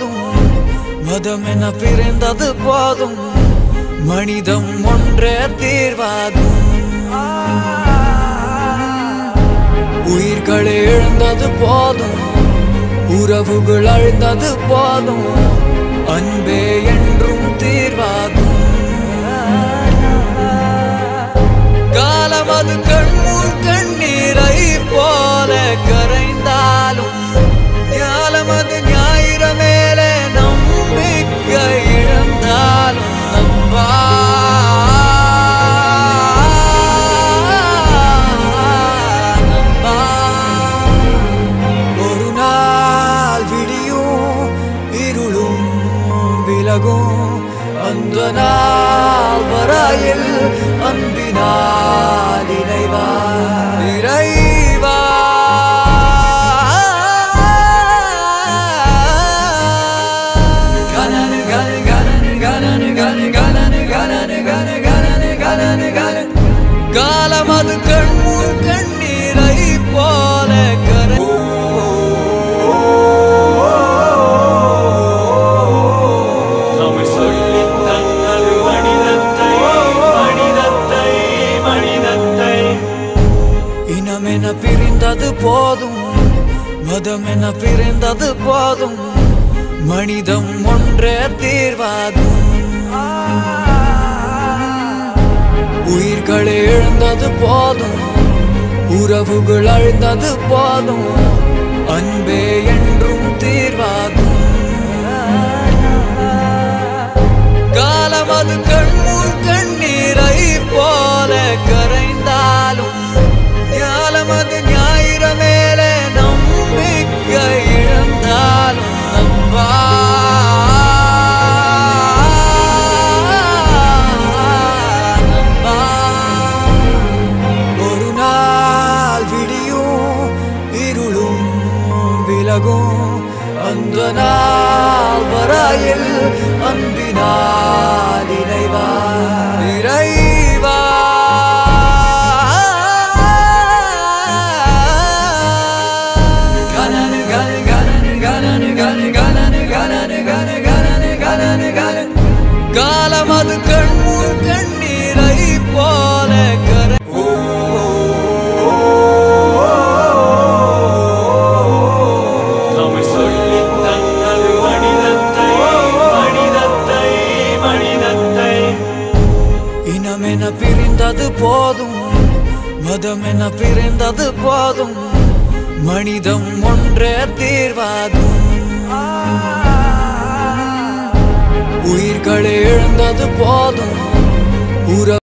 போதும் மதம் என பிறந்தது போதும் மனிதம் ஒன்றே தீர்வாகும் உயிர்களை இழந்தது போதும் உறவுகள் அழிந்தது போதும் அன்பே என்றும் தீர்வாகும் காலம் அது கண்முன் கண்ணீரை போல கரைந்தாலும் ஞாலம் அது ஞாயிற மேலே நம்பிக்கை இழந்தாலும் நம்பா நம்பா ஒரு நாள் விடியும் இருளும் விலகும் அந்த நாள் வரையில் அன்பினால் இறைவா இறைவா கனனு கனு கனனு கனனு கனு கனனு கனனு கனு கனனு கனனு கனு காலம் அது கண்முன் கண்ணீரை போல கரை தமிழ் சொல்லித் தந்தது மனிதத்தை மனிதத்தை மனிதத்தை இனமென பிரிந்தது போதும் மதம் என பிரிந்தது போதும் மனிதம் ஒன்றே தீர்வாகும் உயிர்களை இழந்தது போதும் உறவுகள் அழிந்தது போதும் அன்பே என்றும் தீர்வாகும் காலம் அது கண்முன் கண்ணீரை போல கரைந்தாலும் ஞாலம் அது ஞாயிற மேலே நம்பிக்கை இழந்தாலும் நம்பா நம்பா ஒரு நாள் விடியும் இருளும் விலகும் அந்த நாள் வரையில் அன்பினால் இறைவா இறைவா கனனு கனு கனனு கனனு கனு கனனு கனனு கனு கனனு கனனு கனு காலம் அது கண்முன் கண்ணீரை போல கரை தமிழ் சொல்லித் தந்தது மனிதத்தை மனிதத்தை மனிதத்தை இனமென பிரிந்தது போதும் மதம் என பிரிந்தது போதும் மனிதம் ஒன்றே தீர்வாகும் உயிர்களை இழந்தது போதும் உற